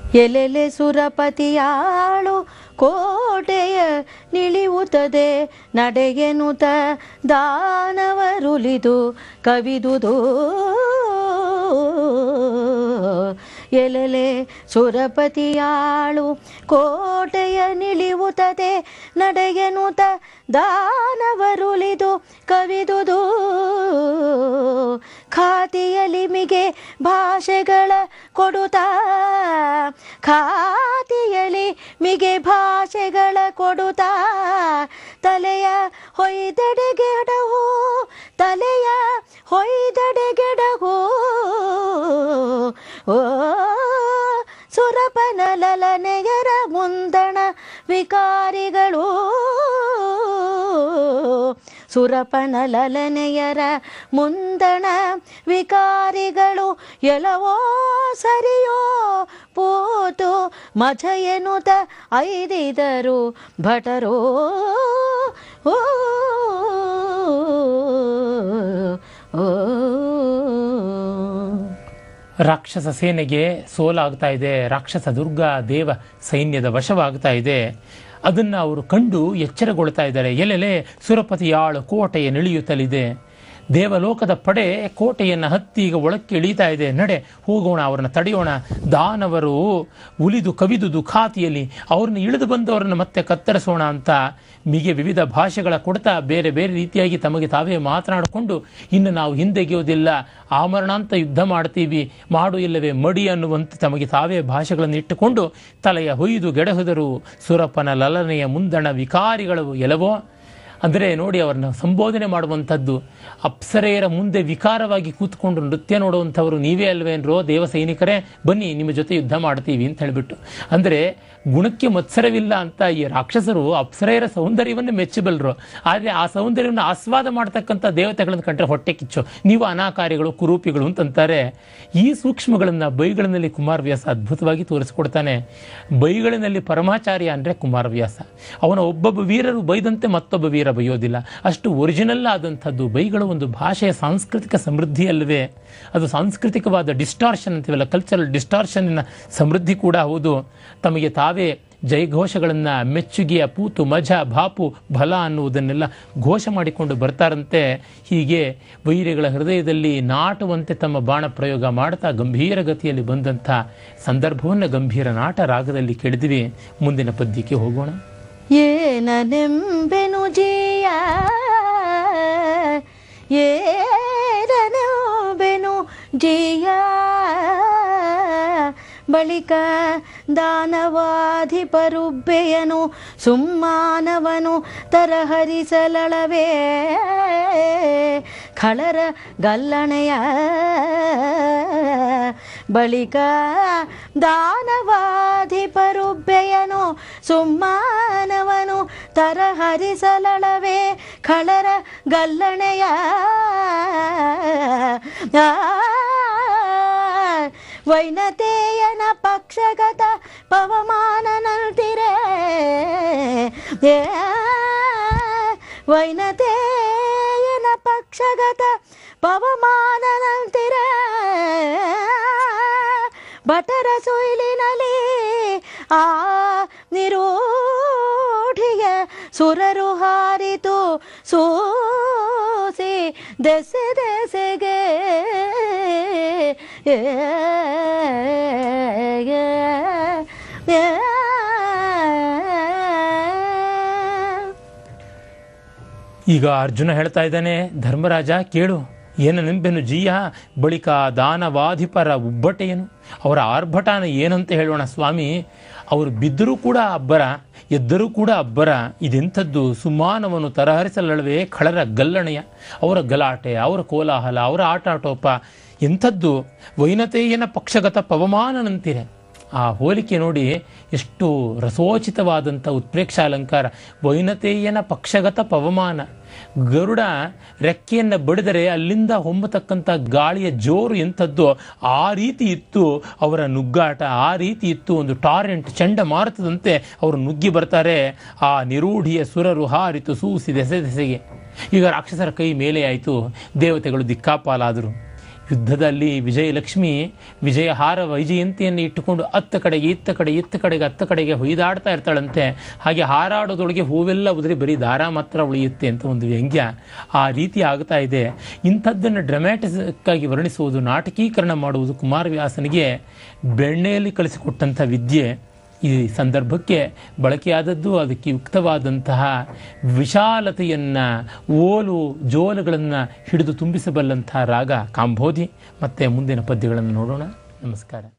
ಎಲೆಲೆ ಸುರಪತಿಯಾಳು ಕೋಟೆಯ ನಿಳಿಯುತ್ತದೆ ನಡೆಗೆನುತ ದಾನವರುಲಿದು ಕವಿದುದು ಎಲೆಲೆ ಸುರಪತಿಯಾಳು ಕೋಟೆಯ ನಿಳಿಯುತ್ತದೆ ನಡೆಗೆನುತ ದಾನವರುಲಿದು ಕವಿದುದು ಖಾತಿಯಲಿ ಮಿಗೆ ಭಾಷೆಗಳ ಕೊಡುತ್ತಾ ಖಾತಿಯಲಿ ಮಿಗೆ ಭಾಷೆಗಳ ಕೊಡುತ್ತಾ ತಲೆಯ ಹೊಯ್ದಡೆಗೆಡಹೋ ತಲೆಯ ಹೊಯ್ದಡೆಗೆಡಹೋ ಓ ಸುರಪನಲನೆಯರ ಮುಂದಣ ವಿಕಾರಿಗಳು ಸುರಪನಲನೆಯರ ಮುಂದಣ ವಿಕಾರಿಗಳು ಎಲವೋ ಸರಿಯೋ ಪೋತು ಮಜ ಎನ್ನುತ್ತ ಐದಿದರು ಭಟರೋ ಓ ಓ ರಾಕ್ಷಸ ಸೇನೆಗೆ ಸೋಲಾಗ್ತಾ ಇದೆ ರಾಕ್ಷಸ ದುರ್ಗಾ ದೇವ ಸೈನ್ಯದ ವಶವಾಗ್ತಾ ಇದೆ ಅದನ್ನ ಅವರು ಕಂಡು ಎಚ್ಚರಗೊಳ್ತಾ ಇದ್ದಾರೆ ಎಲ್ಲೆಲೆ ಸುರಪತಿಯಾಳು ಕೋಟೆಯ ನಿಳಿಯುತ್ತಲಿದೆ ದೇವಲೋಕದ ಪಡೆ ಕೋಟೆಯನ್ನು ಹತ್ತಿ ಈಗ ಒಳಕ್ಕೆ ಇಳೀತಾ ಇದೆ ನಡೆ ಹೋಗೋಣ ಅವರನ್ನು ತಡೆಯೋಣ ದಾನವರು ಉಲಿದು ಕವಿದು ದುಖಾತಿಯಲ್ಲಿ ಅವ್ರನ್ನ ಇಳಿದು ಬಂದವರನ್ನು ಮತ್ತೆ ಕತ್ತರಿಸೋಣ ಅಂತ ಮಿಗೆ ವಿವಿಧ ಭಾಷೆಗಳ ಕೊಡ್ತಾ ಬೇರೆ ಬೇರೆ ರೀತಿಯಾಗಿ ತಮಗೆ ತಾವೇ ಮಾತನಾಡಿಕೊಂಡು ಇನ್ನು ನಾವು ಹಿಂದೆಗೆಯೋದಿಲ್ಲ ಆಮರಣಾಂತ ಯುದ್ಧ ಮಾಡ್ತೀವಿ ಮಾಡು ಇಲ್ಲವೇ ಮಡಿ ಅನ್ನುವಂತೆ ತಮಗೆ ತಾವೇ ಭಾಷೆಗಳನ್ನು ಇಟ್ಟುಕೊಂಡು ತಲೆಯ ಹೊಯ್ದು ಗೆಡಹುದರು ಸುರಪ್ಪನ ಲಲನೆಯ ಮುಂದಣ ವಿಕಾರಿಗಳು ಎಲವೋ ಅಂದರೆ ನೋಡಿ ಅವ್ರನ್ನ ಸಂಬೋಧನೆ ಮಾಡುವಂಥದ್ದು ಅಪ್ಸರೆಯರ ಮುಂದೆ ವಿಕಾರವಾಗಿ ಕೂತ್ಕೊಂಡು ನೃತ್ಯ ನೋಡುವಂಥವ್ರು ನೀವೇ ಅಲ್ವೇನ್ರೋ ದೇವ ಸೈನಿಕರೇ ಬನ್ನಿ ನಿಮ್ಮ ಜೊತೆ ಯುದ್ಧ ಮಾಡ್ತೀವಿ ಅಂತ ಹೇಳಿಬಿಟ್ಟು ಅಂದರೆ ಗುಣಕ್ಕೆ ಮತ್ಸರವಿಲ್ಲ ಅಂತ ಈ ರಾಕ್ಷಸರು ಅಪ್ಸರೆಯರ ಸೌಂದರ್ಯವನ್ನು ಮೆಚ್ಚಬಲ್ಲರು ಆದರೆ ಆ ಸೌಂದರ್ಯವನ್ನು ಆಸ್ವಾದ ಮಾಡ್ತಕ್ಕಂಥ ದೇವತೆಗಳನ್ನು ಕಂಡ್ರೆ ಹೊಟ್ಟೆ ಕಿಚ್ಚು ನೀವು ಅನಾಕಾರಿಗಳು ಕುರೂಪಿಗಳು ಅಂತಂತಾರೆ ಈ ಸೂಕ್ಷ್ಮಗಳನ್ನು ಬೈಗಳಿನಲ್ಲಿ ಕುಮಾರವ್ಯಾಸ ಅದ್ಭುತವಾಗಿ ತೋರಿಸ್ಕೊಡ್ತಾನೆ ಬೈಗಳಿನಲ್ಲಿ ಪರಮಾಚಾರ್ಯ ಅಂದರೆ ಕುಮಾರವ್ಯಾಸ ಅವನ ಒಬ್ಬೊಬ್ಬ ವೀರರು ಬೈದಂತೆ ಮತ್ತೊಬ್ಬ ವೀರ ಬೈಯೋದಿಲ್ಲ ಅಷ್ಟು ಒರಿಜಿನಲ್ ಆದಂಥದ್ದು ಬೈಗಳು ಒಂದು ಭಾಷೆಯ ಸಾಂಸ್ಕೃತಿಕ ಸಮೃದ್ಧಿ ಅಲ್ಲವೇ ಅದು ಸಾಂಸ್ಕೃತಿಕವಾದ ಡಿಸ್ಟಾರ್ಷನ್ ಅಂತೀವಲ್ಲ ಕಲ್ಚರಲ್ ಡಿಸ್ಟಾರ್ಷನ್ನಿನ ಸಮೃದ್ಧಿ ಕೂಡ ಹೌದು ತಮಗೆ ತಾವೇ ಜಯಘೋಷಗಳನ್ನು ಮೆಚ್ಚುಗೆಯ ಪೂತು ಮಜ ಬಾಪು ಫಲ ಅನ್ನುವುದನ್ನೆಲ್ಲ ಘೋಷ ಮಾಡಿಕೊಂಡು ಬರ್ತಾರಂತೆ ಹೀಗೆ ವೈರಿಗಳ ಹೃದಯದಲ್ಲಿ ನಾಟುವಂತೆ ತಮ್ಮ ಬಾಣ ಪ್ರಯೋಗ ಮಾಡ್ತಾ ಗಂಭೀರ ಗತಿಯಲ್ಲಿ ಬಂದಂಥ ಸಂದರ್ಭವನ್ನು ಗಂಭೀರ ನಾಟ ರಾಗದಲ್ಲಿ ಕೆಳೆದಿವಿ ಮುಂದಿನ ಪದ್ಯಕ್ಕೆ ಹೋಗೋಣ ಏನನೆಂಬೆನು ಜಿಯ ಏನನೆಂಬೆನು ಜಿಯ ಬಳಿಕ ದಾನವಾಧಿಪರುಬ್ಬೆಯನು ಸುಮ್ಮಾನವನು ತರಹರಿಸಲಳವೇ ಖಳರ ಗಲ್ಲಣೆಯ ಬಳಿಕ ದಾನವಾಧಿಪರುಬ್ಬೆಯನು ಸುಮ್ಮಾನವನು ತರಹರಿಸಲಳವೇ ಖಳರ ಗಲ್ಲಣೆಯ ಆ ವೈನತೇಯನ ಪಕ್ಷಗತ ಪವಮಾನನಂತಿರೆ ಏ ವೈನತೇಯನ ಪಕ್ಷಗತ ಪವಮಾನನಂತಿರೆ ಭಟರ ಸೊಯ್ಲಿನಲ್ಲಿ ಆ ನಿರೂಢಿಯ ಸುರರು ಹಾರಿತು ಸೂಸಿ ದೆಸೆ ದೆಸೆಗೆ ಏ, ಏ, ಏ, ಈಗ ಅರ್ಜುನ ಹೇಳ್ತಾ ಇದ್ದಾನೆ ಧರ್ಮರಾಜ ಕೇಳು ಏನ ನೆಂಬೆನು ಜೀಯ ಬಳಿಕ ದಾನವಾಧಿಪರ ಉಬ್ಬಟೆಯನು ಅವರ ಆರ್ಭಟಾನ ಏನಂತ ಹೇಳೋಣ ಸ್ವಾಮಿ ಅವರು ಬಿದ್ದರೂ ಕೂಡ ಅಬ್ಬರ ಎದ್ದರೂ ಕೂಡ ಅಬ್ಬರ ಇದೆಂಥದ್ದು ಸುಮಾನವನ್ನು ತರಹರಿಸಲಳವೇ ಖಳರ ಗಲ್ಲಣೆಯ ಅವರ ಗಲಾಟೆ ಅವರ ಕೋಲಾಹಲ ಅವರ ಆಟಾಟೋಪ ಎಂಥದ್ದು ವೈನತೇಯನ ಪಕ್ಷಗತ ಪವಮಾನನಂತಿರೆ ಆ ಹೋಲಿಕೆ ನೋಡಿ ಎಷ್ಟು ರಸೋಚಿತವಾದಂಥ ಉತ್ಪ್ರೇಕ್ಷ ಅಲಂಕಾರ ವೈನತೇಯನ ಪಕ್ಷಗತ ಪವಮಾನ ಗರುಡ ರೆಕ್ಕೆಯನ್ನು ಬಡಿದರೆ ಅಲ್ಲಿಂದ ಹೊಮ್ಮತಕ್ಕಂಥ ಗಾಳಿಯ ಜೋರು ಎಂಥದ್ದು ಆ ರೀತಿ ಇತ್ತು ಅವರ ನುಗ್ಗಾಟ ಆ ರೀತಿ ಇತ್ತು ಒಂದು ಟಾರೆಂಟ್ ಚಂಡಮಾರುತದಂತೆ ಅವರು ನುಗ್ಗಿ ಬರ್ತಾರೆ ಆ ನಿರೂಢಿಯ ಸುರರು ಹಾರಿತು ಸೂಸಿ ದೆಸೆ ದೆಸೆಗೆ ಈಗ ರಾಕ್ಷಸರ ಕೈ ಮೇಲೆ ಆಯಿತು ದೇವತೆಗಳು ದಿಕ್ಕಾಪಾಲಾದರು ಯುದ್ಧದಲ್ಲಿ ವಿಜಯಲಕ್ಷ್ಮಿ ವಿಜಯಹಾರ ವೈಜಯಂತಿಯನ್ನು ಇಟ್ಟುಕೊಂಡು ಅತ್ತ ಕಡೆಗೆ ಇತ್ತ ಕಡೆ ಇತ್ತ ಕಡೆಗೆ ಹತ್ತ ಕಡೆಗೆ ಹೊಯ್ದಾಡ್ತಾ ಇರ್ತಾಳಂತೆ ಹಾಗೆ ಹಾರಾಡೋದೊಳಗೆ ಹೂವೆಲ್ಲ ಉದುರಿ ಬರೀ ದಾರ ಮಾತ್ರ ಉಳಿಯುತ್ತೆ ಅಂತ ಒಂದು ವ್ಯಂಗ್ಯ ಆ ರೀತಿ ಆಗ್ತಾ ಇದೆ ಇಂಥದ್ದನ್ನು ಡ್ರಮ್ಯಾಟಿಕ್ಕಾಗಿ ವರ್ಣಿಸುವುದು ನಾಟಕೀಕರಣ ಮಾಡುವುದು ಕುಮಾರವ್ಯಾಸನಿಗೆ ಬೆಣ್ಣೆಯಲ್ಲಿ ಕಳಿಸಿಕೊಟ್ಟಂಥ ವಿದ್ಯೆ ಈ ಸಂದರ್ಭಕ್ಕೆ ಬಳಕೆಯಾದದ್ದು ಅದಕ್ಕೆ ಯುಕ್ತವಾದಂತಹ ವಿಶಾಲತೆಯನ್ನು ಓಲು ಜೋಲುಗಳನ್ನು ಹಿಡಿದು ತುಂಬಿಸಬಲ್ಲಂತಹ ರಾಗ ಕಾಂಬೋಧಿ ಮತ್ತು ಮುಂದಿನ ಪದ್ಯಗಳನ್ನು ನೋಡೋಣ ನಮಸ್ಕಾರ